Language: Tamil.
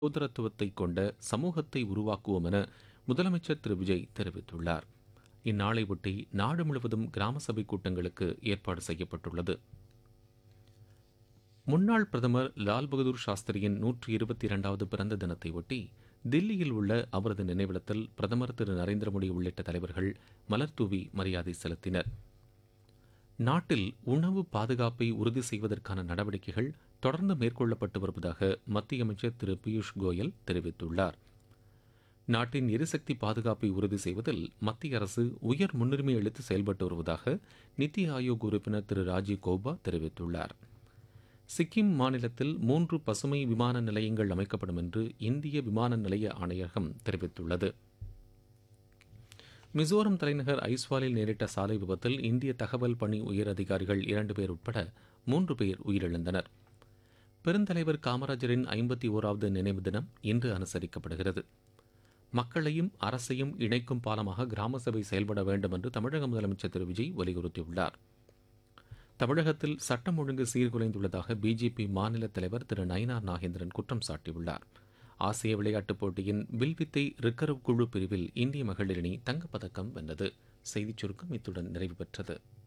சகோதரத்துவத்தை கொண்ட சமூகத்தை உருவாக்குவோம் என முதலமைச்சர் திரு விஜய் தெரிவித்துள்ளார் இந்நாளை ஒட்டி நாடு முழுவதும் கிராம சபை கூட்டங்களுக்கு ஏற்பாடு செய்யப்பட்டுள்ளது முன்னாள் பிரதமர் லால் பகதூர் சாஸ்திரியின் நூற்றி இருபத்தி இரண்டாவது பிறந்த தினத்தை ஒட்டி தில்லியில் உள்ள அவரது நினைவிடத்தில் பிரதமர் திரு நரேந்திர மோடி உள்ளிட்ட தலைவர்கள் மலர்தூவி மரியாதை செலுத்தினர் நாட்டில் உணவு பாதுகாப்பை உறுதி செய்வதற்கான நடவடிக்கைகள் தொடர்ந்து மேற்கொள்ளப்பட்டு வருவதாக மத்திய அமைச்சர் திரு பியூஷ் கோயல் தெரிவித்துள்ளார் நாட்டின் எரிசக்தி பாதுகாப்பை உறுதி செய்வதில் மத்திய அரசு உயர் முன்னுரிமை அளித்து செயல்பட்டு வருவதாக நித்தி ஆயோக் உறுப்பினர் திரு ராஜீவ் கௌபா தெரிவித்துள்ளார் சிக்கிம் மாநிலத்தில் மூன்று பசுமை விமான நிலையங்கள் அமைக்கப்படும் என்று இந்திய விமான நிலைய ஆணையகம் தெரிவித்துள்ளது மிசோரம் தலைநகர் ஐஸ்வாலில் நேரிட்ட சாலை விபத்தில் இந்திய தகவல் பணி உயர் அதிகாரிகள் இரண்டு பேர் உட்பட மூன்று பேர் உயிரிழந்தனர் பெருந்தலைவர் காமராஜரின் ஐம்பத்தி ஓராவது நினைவு தினம் இன்று அனுசரிக்கப்படுகிறது மக்களையும் அரசையும் இணைக்கும் பாலமாக கிராம சபை செயல்பட வேண்டும் என்று தமிழக முதலமைச்சர் திரு விஜய் வலியுறுத்தியுள்ளார் தமிழகத்தில் சட்டம் ஒழுங்கு சீர்குலைந்துள்ளதாக பிஜேபி மாநில தலைவர் திரு நயினார் நாகேந்திரன் குற்றம் சாட்டியுள்ளார் ஆசிய விளையாட்டுப் போட்டியின் வில்வித்தை ரிக்கர்வ் குழு பிரிவில் இந்திய மகளிர் அணி தங்கப்பதக்கம் வென்றது செய்திச் சுருக்கம் இத்துடன் நிறைவு பெற்றது